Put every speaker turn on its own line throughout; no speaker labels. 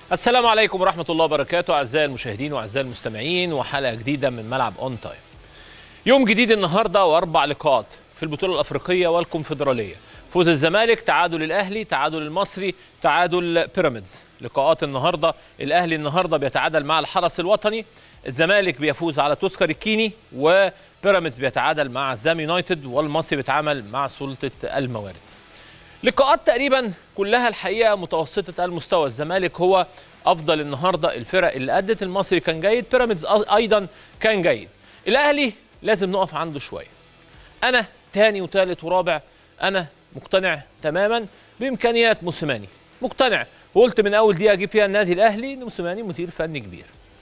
السلام عليكم ورحمة الله وبركاته أعزائي المشاهدين وأعزائي المستمعين وحلقة جديدة من ملعب أون تايم. يوم جديد النهاردة وأربع لقاءات في البطولة الأفريقية والكونفدرالية. فوز الزمالك، تعادل الأهلي، تعادل المصري، تعادل بيراميدز. لقاءات النهاردة الأهلي النهاردة بيتعادل مع الحرس الوطني، الزمالك بيفوز على تذكر الكيني وبيراميدز بيتعادل مع زام يونايتد والمصري بيتعامل مع سلطة الموارد. لقاءات تقريبا كلها الحقيقه متوسطه المستوى الزمالك هو افضل النهارده الفرق اللي ادت المصري كان جيد بيراميدز ايضا كان جيد الاهلي لازم نقف عنده شويه انا تاني وتالت ورابع انا مقتنع تماما بامكانيات موسيماني مقتنع وقلت من اول دقيقه اجيب فيها النادي الاهلي ان موسيماني مدير فني كبير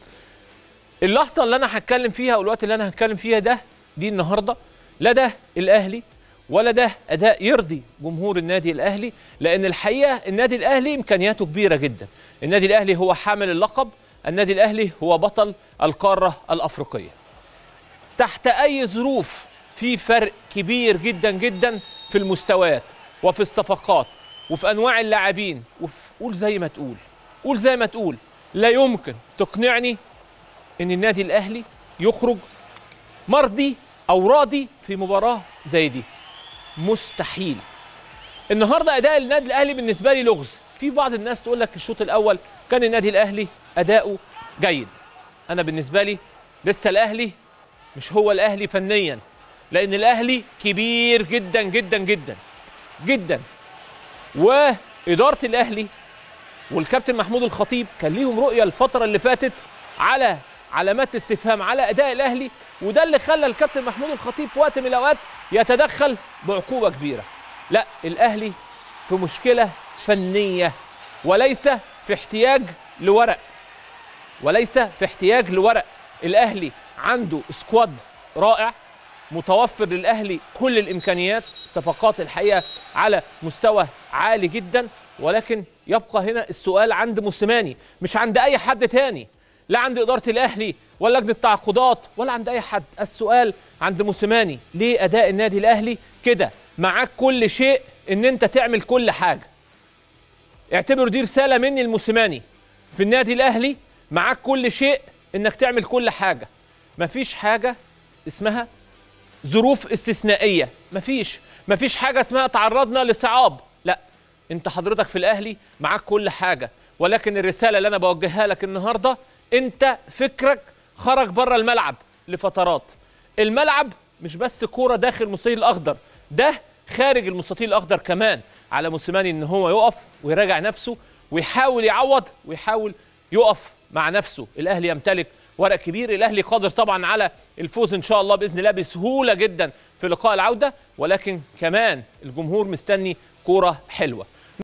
اللحظه اللي انا هتكلم فيها والوقت اللي انا هتكلم فيها ده دي النهارده لا ده الاهلي ولا ده اداء يرضي جمهور النادي الاهلي لان الحقيقه النادي الاهلي امكانياته كبيره جدا النادي الاهلي هو حامل اللقب النادي الاهلي هو بطل القاره الافريقيه تحت اي ظروف في فرق كبير جدا جدا في المستويات وفي الصفقات وفي انواع اللاعبين وفي قول زي ما تقول قول زي ما تقول لا يمكن تقنعني ان النادي الاهلي يخرج مرضي او راضي في مباراه زي دي مستحيل النهارده اداء النادي الاهلي بالنسبه لي لغز في بعض الناس تقول لك الشوط الاول كان النادي الاهلي اداؤه جيد انا بالنسبه لي لسه الاهلي مش هو الاهلي فنيا لان الاهلي كبير جدا جدا جدا جدا واداره الاهلي والكابتن محمود الخطيب كان ليهم رؤيه الفتره اللي فاتت على علامات استفهام على اداء الاهلي وده اللي خلى الكابتن محمود الخطيب في وقت من الاوقات يتدخل بعقوبه كبيره لا الاهلي في مشكله فنيه وليس في احتياج لورق وليس في احتياج لورق الاهلي عنده سكواد رائع متوفر للاهلي كل الامكانيات صفقات الحقيقه على مستوى عالي جدا ولكن يبقى هنا السؤال عند موسيماني مش عند اي حد تاني لا عند اداره الاهلي ولا لجنه التعاقدات ولا عند اي حد السؤال عند موسيماني ليه اداء النادي الاهلي كده معاك كل شيء ان انت تعمل كل حاجه اعتبر دي رساله مني لموسيماني في النادي الاهلي معاك كل شيء انك تعمل كل حاجه مفيش حاجه اسمها ظروف استثنائيه مفيش مفيش حاجه اسمها تعرضنا لصعاب لا انت حضرتك في الاهلي معاك كل حاجه ولكن الرساله اللي انا بوجهها لك النهارده انت فكرك خرج بره الملعب لفترات الملعب مش بس كوره داخل المستطيل الاخضر ده خارج المستطيل الاخضر كمان على موسيماني ان هو يقف ويراجع نفسه ويحاول يعوض ويحاول يقف مع نفسه الاهلي يمتلك ورق كبير الاهلي قادر طبعا على الفوز ان شاء الله باذن الله بسهوله جدا في لقاء العوده ولكن كمان الجمهور مستني كوره حلوه